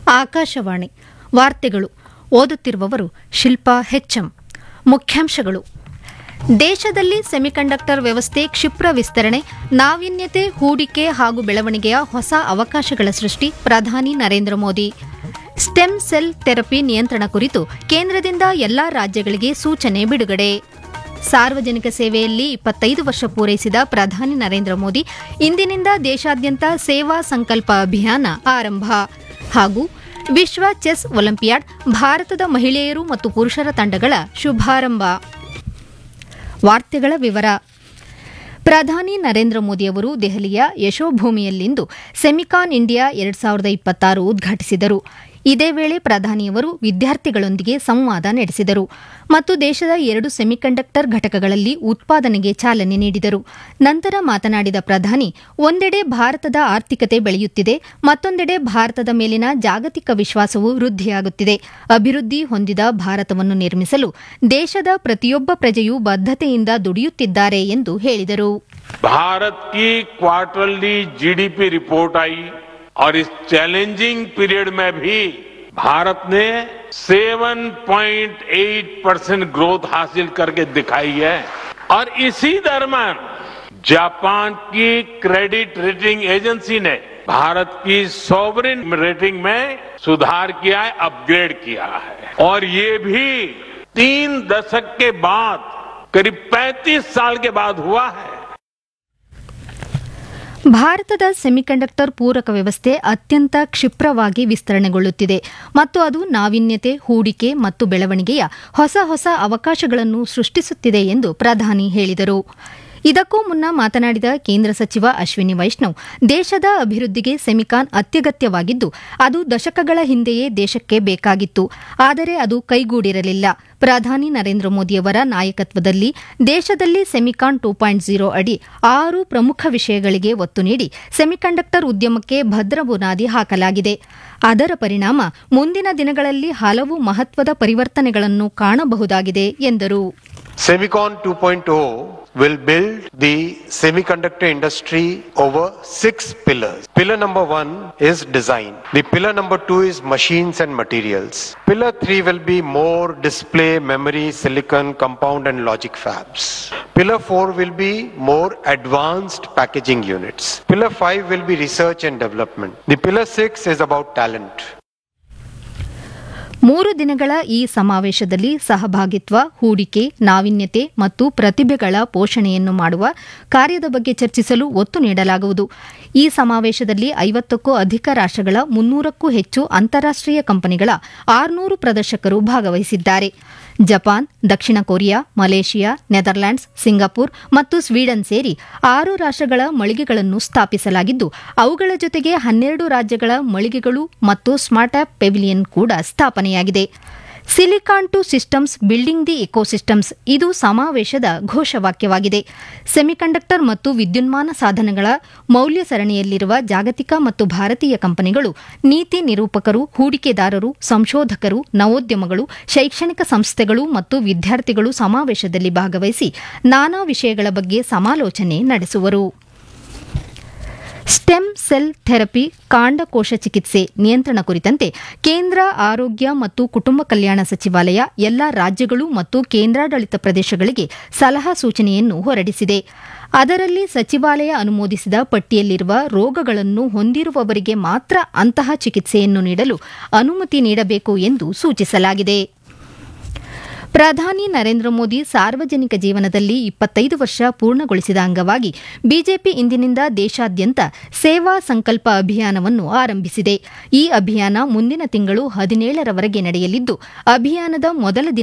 ಆಕಾಶವಾಣಿ ವಾರ್ತೆಗಳು ಓದುತ್ತಿರುವವರು ಶಿಲ್ಪಾ ಹೆಚ್ಎಂ ಮುಖ್ಯಾಂಶಗಳು ದೇಶದಲ್ಲಿ ಸೆಮಿಕಂಡಕ್ಟರ್ ವ್ಯವಸ್ಥೆ ಕ್ಷಿಪ್ರ ವಿಸ್ತರಣೆ ನಾವೀನ್ಯತೆ ಹೂಡಿಕೆ ಹಾಗೂ ಬೆಳವಣಿಗೆಯ ಹೊಸ ಅವಕಾಶಗಳ ಸೃಷ್ಟಿ ಪ್ರಧಾನಿ Narendra Modi stem cell therapy ನಿಯಂತ್ರಣ ಕುರಿತು ಕೇಂದ್ರದಿಂದ ಎಲ್ಲಾ ರಾಜ್ಯಗಳಿಗೆ ಸೂಚನೆ ಬಿಡುಗಡೆ ಸಾರ್ವಜನಿಕ ಸೇವೆಯಲ್ಲಿ ಇಪ್ಪತ್ತೈದು ವರ್ಷ ಪೂರೈಸಿದ ಪ್ರಧಾನಿ ನರೇಂದ್ರ ಮೋದಿ ಇಂದಿನಿಂದ ದೇಶಾದ್ಯಂತ ಸೇವಾ ಸಂಕಲ್ಪ ಅಭಿಯಾನ ಆರಂಭ ಹಾಗೂ ವಿಶ್ವ ಚೆಸ್ ಒಲಿಂಪಿಯಾಡ್ ಭಾರತದ ಮಹಿಳೆಯರು ಮತ್ತು ಪುರುಷರ ತಂಡಗಳ ಶುಭಾರಂಭ ವಾರ್ತೆಗಳ ವಿವರ ಪ್ರಧಾನಿ ನರೇಂದ್ರ ಮೋದಿಯವರು ದೆಹಲಿಯ ಯಶೋಭೂಮಿಯಲ್ಲಿಂದು ಸೆಮಿಕಾನ್ ಇಂಡಿಯಾ ಎರಡ್ ಸಾವಿರದ ಇಪ್ಪತ್ತಾರು ಉದ್ಘಾಟಿಸಿದರು ಇದೇ ವೇಳೆ ಪ್ರಧಾನಿಯವರು ವಿದ್ಯಾರ್ಥಿಗಳೊಂದಿಗೆ ಸಂವಾದ ನಡೆಸಿದರು ಮತ್ತು ದೇಶದ ಎರಡು ಸೆಮಿಕಂಡಕ್ಟರ್ ಘಟಕಗಳಲ್ಲಿ ಉತ್ಪಾದನೆಗೆ ಚಾಲನೆ ನೀಡಿದರು ನಂತರ ಮಾತನಾಡಿದ ಪ್ರಧಾನಿ ಒಂದೆಡೆ ಭಾರತದ ಆರ್ಥಿಕತೆ ಬೆಳೆಯುತ್ತಿದೆ ಮತ್ತೊಂದೆಡೆ ಭಾರತದ ಮೇಲಿನ ಜಾಗತಿಕ ವಿಶ್ವಾಸವು ವೃದ್ಧಿಯಾಗುತ್ತಿದೆ ಅಭಿವೃದ್ಧಿ ಹೊಂದಿದ ಭಾರತವನ್ನು ನಿರ್ಮಿಸಲು ದೇಶದ ಪ್ರತಿಯೊಬ್ಬ ಪ್ರಜೆಯೂ ಬದ್ಧತೆಯಿಂದ ದುಡಿಯುತ್ತಿದ್ದಾರೆ ಎಂದು ಹೇಳಿದರು भारत की क्वार्टरली जीडीपी रिपोर्ट आई और इस चैलेंजिंग पीरियड में भी भारत ने 7.8 परसेंट ग्रोथ हासिल करके दिखाई है और इसी दरम्यान जापान की क्रेडिट रेटिंग एजेंसी ने भारत की सॉवरिन रेटिंग में सुधार किया है अपग्रेड किया है और ये भी तीन दशक के बाद करीब 35 साल के बाद हुआ है ಭಾರತದ ಸೆಮಿಕಂಡಕ್ಟರ್ ಪೂರಕ ವ್ಯವಸ್ಥೆ ಅತ್ಯಂತ ಕ್ಷಿಪ್ರವಾಗಿ ವಿಸ್ತರಣೆಗೊಳ್ಳುತ್ತಿದೆ ಮತ್ತು ಅದು ನಾವೀನ್ಯತೆ ಹೂಡಿಕೆ ಮತ್ತು ಬೆಳವಣಿಗೆಯ ಹೊಸ ಹೊಸ ಅವಕಾಶಗಳನ್ನು ಸೃಷ್ಟಿಸುತ್ತಿದೆ ಎಂದು ಪ್ರಧಾನಿ ಹೇಳಿದರು ಇದಕ್ಕೂ ಮುನ್ನ ಮಾತನಾಡಿದ ಕೇಂದ್ರ ಸಚಿವ ಅಶ್ವಿನಿ ವೈಷ್ಣವ್ ದೇಶದ ಅಭಿವೃದ್ಧಿಗೆ ಸೆಮಿಕಾನ್ ಅತ್ಯಗತ್ಯವಾಗಿದ್ದು ಅದು ದಶಕಗಳ ಹಿಂದೆಯೇ ದೇಶಕ್ಕೆ ಬೇಕಾಗಿತ್ತು ಆದರೆ ಅದು ಕೈಗೂಡಿರಲಿಲ್ಲ ಪ್ರಧಾನಿ ನರೇಂದ್ರ ಮೋದಿಯವರ ನಾಯಕತ್ವದಲ್ಲಿ ದೇಶದಲ್ಲಿ ಸೆಮಿಕಾನ್ ಟೂ ಪಾಯಿಂಟ್ ಝೀರೋ ಅಡಿ ಆರು ಪ್ರಮುಖ ವಿಷಯಗಳಿಗೆ ಒತ್ತು ನೀಡಿ ಸೆಮಿಕಂಡಕ್ಟರ್ ಉದ್ಯಮಕ್ಕೆ ಭದ್ರ ಬುನಾದಿ ಹಾಕಲಾಗಿದೆ ಅದರ ಪರಿಣಾಮ ಮುಂದಿನ ದಿನಗಳಲ್ಲಿ ಹಲವು ಮಹತ್ವದ ಪರಿವರ್ತನೆಗಳನ್ನು ಕಾಣಬಹುದಾಗಿದೆ ಎಂದರು Semicon 2.0 will build the semiconductor industry over six pillars. Pillar number one is design. The pillar number two is machines and materials. Pillar three will be more display, memory, silicon, compound and logic fabs. Pillar four will be more advanced packaging units. Pillar five will be research and development. The pillar six is about talent. ಮೂರು ದಿನಗಳ ಈ ಸಮಾವೇಶದಲ್ಲಿ ಸಹಭಾಗಿತ್ವ ಹೂಡಿಕೆ ನಾವೀನ್ಯತೆ ಮತ್ತು ಪ್ರತಿಭೆಗಳ ಪೋಷಣೆಯನ್ನು ಮಾಡುವ ಕಾರ್ಯದ ಬಗ್ಗೆ ಚರ್ಚಿಸಲು ಒತ್ತು ನೀಡಲಾಗುವುದು ಈ ಸಮಾವೇಶದಲ್ಲಿ ಐವತ್ತಕ್ಕೂ ಅಧಿಕ ರಾಷ್ಟ್ರಗಳ ಮುನ್ನೂರಕ್ಕೂ ಹೆಚ್ಚು ಅಂತಾರಾಷ್ಟೀಯ ಕಂಪನಿಗಳ ಆರುನೂರು ಪ್ರದರ್ಶಕರು ಭಾಗವಹಿಸಿದ್ದಾರೆ ಜಪಾನ್ ದಕ್ಷಿಣ ಕೊರಿಯಾ ಮಲೇಷಿಯಾ ನೆದರ್ಲ್ಯಾಂಡ್ಸ್ ಸಿಂಗಾಪುರ್ ಮತ್ತು ಸ್ವೀಡನ್ ಸೇರಿ ಆರು ರಾಷ್ಟ್ರಗಳ ಮಳಿಗೆಗಳನ್ನು ಸ್ಥಾಪಿಸಲಾಗಿದ್ದು ಅವುಗಳ ಜೊತೆಗೆ ಹನ್ನೆರಡು ರಾಜ್ಯಗಳ ಮಳಿಗೆಗಳು ಮತ್ತು ಸ್ಮಾರ್ಟ್ ಆಪ್ ಪೆವಿಲಿಯನ್ ಕೂಡ ಸ್ಥಾಪನೆಯಾಗಿದೆ silicon to systems building the ecosystems ಇದು ಸಮಾವೇಶದ ಘೋಷವಾಕ್ಯವಾಗಿದೆ ಸೆಮಿಕಂಡಕ್ಟರ್ ಮತ್ತು ವಿದ್ಯುನ್ಮಾನ ಸಾಧನಗಳ ಮೌಲ್ಯ ಸರಣಿಯಲ್ಲಿರುವ ಜಾಗತಿಕ ಮತ್ತು ಭಾರತೀಯ ಕಂಪನಿಗಳು ನೀತಿ ನಿರೂಪಕರು ಹೂಡಿಕೆದಾರರು ಸಂಶೋಧಕರು ನವೋದ್ಯಮಗಳು ಶೈಕ್ಷಣಿಕ ಸಂಸ್ಥೆಗಳು ಮತ್ತು ವಿದ್ಯಾರ್ಥಿಗಳು ಸಮಾವೇಶದಲ್ಲಿ ಭಾಗವಹಿಸಿ ನಾನಾ ವಿಷಯಗಳ ಬಗ್ಗೆ ಸಮಾಲೋಚನೆ ನಡೆಸುವರು ಸ್ಟೆಮ್ ಸೆಲ್ ಥೆರಪಿ ಕಾಂಡಕೋಶ ಚಿಕಿತ್ಸೆ ನಿಯಂತ್ರಣ ಕುರಿತಂತೆ ಕೇಂದ್ರ ಆರೋಗ್ಯ ಮತ್ತು ಕುಟುಂಬ ಕಲ್ಯಾಣ ಸಚಿವಾಲಯ ಎಲ್ಲ ರಾಜ್ಯಗಳು ಮತ್ತು ಕೇಂದ್ರಾಡಳಿತ ಪ್ರದೇಶಗಳಿಗೆ ಸಲಹಾ ಸೂಚನೆಯನ್ನು ಹೊರಡಿಸಿದೆ ಅದರಲ್ಲಿ ಸಚಿವಾಲಯ ಅನುಮೋದಿಸಿದ ಪಟ್ಟಿಯಲ್ಲಿರುವ ರೋಗಗಳನ್ನು ಹೊಂದಿರುವವರಿಗೆ ಮಾತ್ರ ಅಂತಹ ಚಿಕಿತ್ಸೆಯನ್ನು ನೀಡಲು ಅನುಮತಿ ನೀಡಬೇಕು ಎಂದು ಸೂಚಿಸಲಾಗಿದೆ ಪ್ರಧಾನಿ ನರೇಂದ್ರ ಮೋದಿ ಸಾರ್ವಜನಿಕ ಜೀವನದಲ್ಲಿ ಇಪ್ಪತ್ತೈದು ವರ್ಷ ಪೂರ್ಣಗೊಳಿಸಿದ ಅಂಗವಾಗಿ ಬಿಜೆಪಿ ಇಂದಿನಿಂದ ದೇಶಾದ್ಯಂತ ಸೇವಾ ಸಂಕಲ್ಪ ಅಭಿಯಾನವನ್ನು ಆರಂಭಿಸಿದೆ ಈ ಅಭಿಯಾನ ಮುಂದಿನ ತಿಂಗಳು ಹದಿನೇಳರವರೆಗೆ ನಡೆಯಲಿದ್ದು ಅಭಿಯಾನದ ಮೊದಲ ದಿನ